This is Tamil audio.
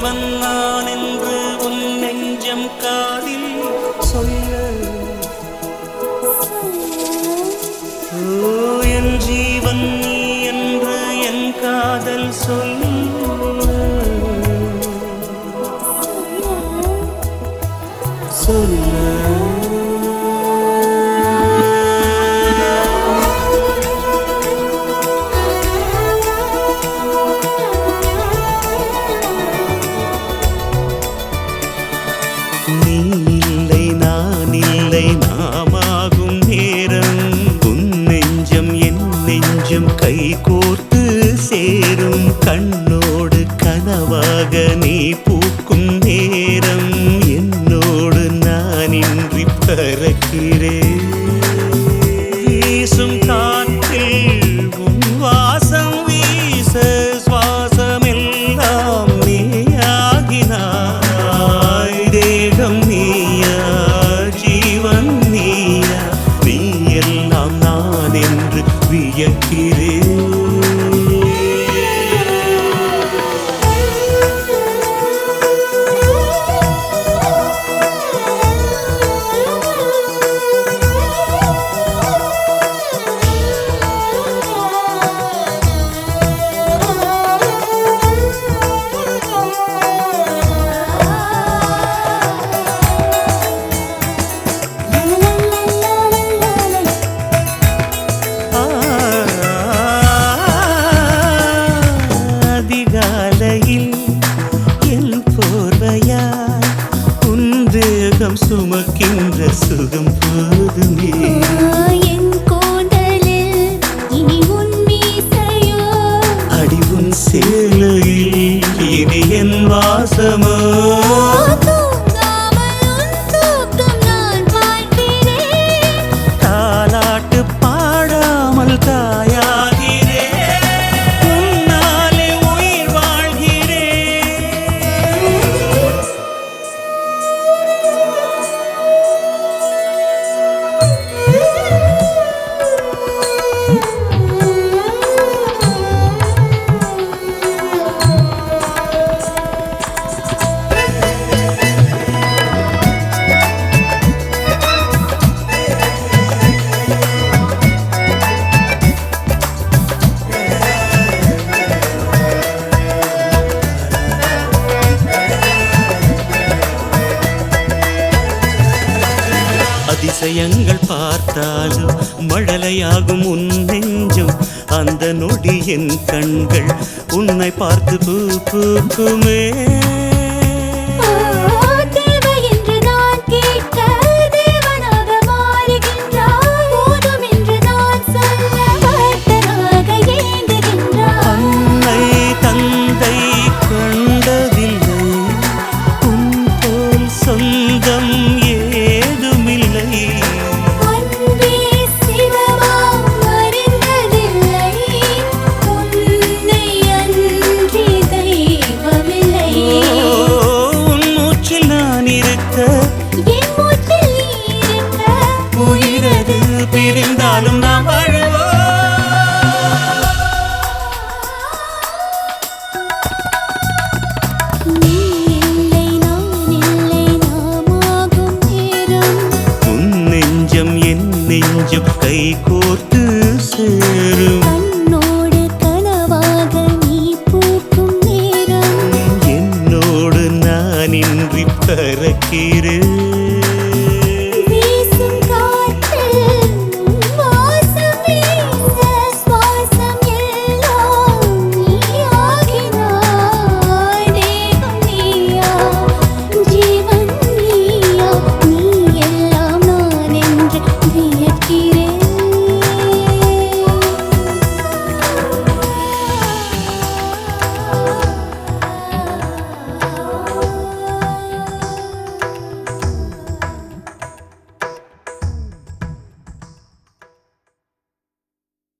ஜீவன் நான் என்று உன் நெஞ்சம் காதில் சொல்ல ஓ என் ஜீவன் நீ என்று என் காதல் சொல்ல நீ இல்லை நான் இல்லை நாமாகும் நேரம் உன் நெஞ்சம் என் நெஞ்சம் கை கோர்த்து சேரும் கண்ணோடு கனவாக நீ பூக்கும் நேரம் என்னோடு நான் இன்றி பறக்கிறேன் வீசும் காற்றில் உன் வாசம் வீச சுவாசமெல்லாம் நீயாகினாய் தேகம் நீயா ஜீவன் நீயா நீ எல்லாம் நான் என்று வியக்கிறேன் அதிகாலையில் என் போர்வையாய் உன் தேகம் சுமக்கின்ற சுகம் போதுமே என் கோதலில் இனி உன் மீசையோ அடி உன் சேலையில் இனி என் வாசமோ தூங்காமல் உன் தூக்கம் நான் பார்க்கிறேன் தாலாட்டு பாடாமல் தாயாகிறேன் உன்னாலே உயிர் வாழ்கிறேன் அதிசயங்கள் பார்த்தாலும் மழலையாகும் உன் நெஞ்சம் அந்த நொடி என் கண்கள் உன்னை பார்த்து பூ பூக்குமே தேவை என்று நான் கேட்க தேவனாக மாறுகின்றாய் போதும் என்று நான் சொல்ல பக்தனாக ஏங்குகின்றாய் அன்னை தந்தை கண்டதில்லை உன் போல் சொந்தம் ஏதுமில்லை அன்பே சிவமாம் அறிந்ததில்லை உன்னை அன்றி தெய்வமில்லை உன் மூச்சில் நான் இருக்க என் மூச்சில் நீ இருக்க உயிரது பிரிந்தாலும் நாம் வாழுவோம் நீ இல்லை நான் இல்லை நாமாகும் நேரம் உன் நெஞ்சம் என் நெஞ்சம் கை கோர்த்து சேரும் கண்ணோடு கனவாக நீ பூக்கும் நேரம் என்னோடு நான் இன்றி பறக்கிறேன்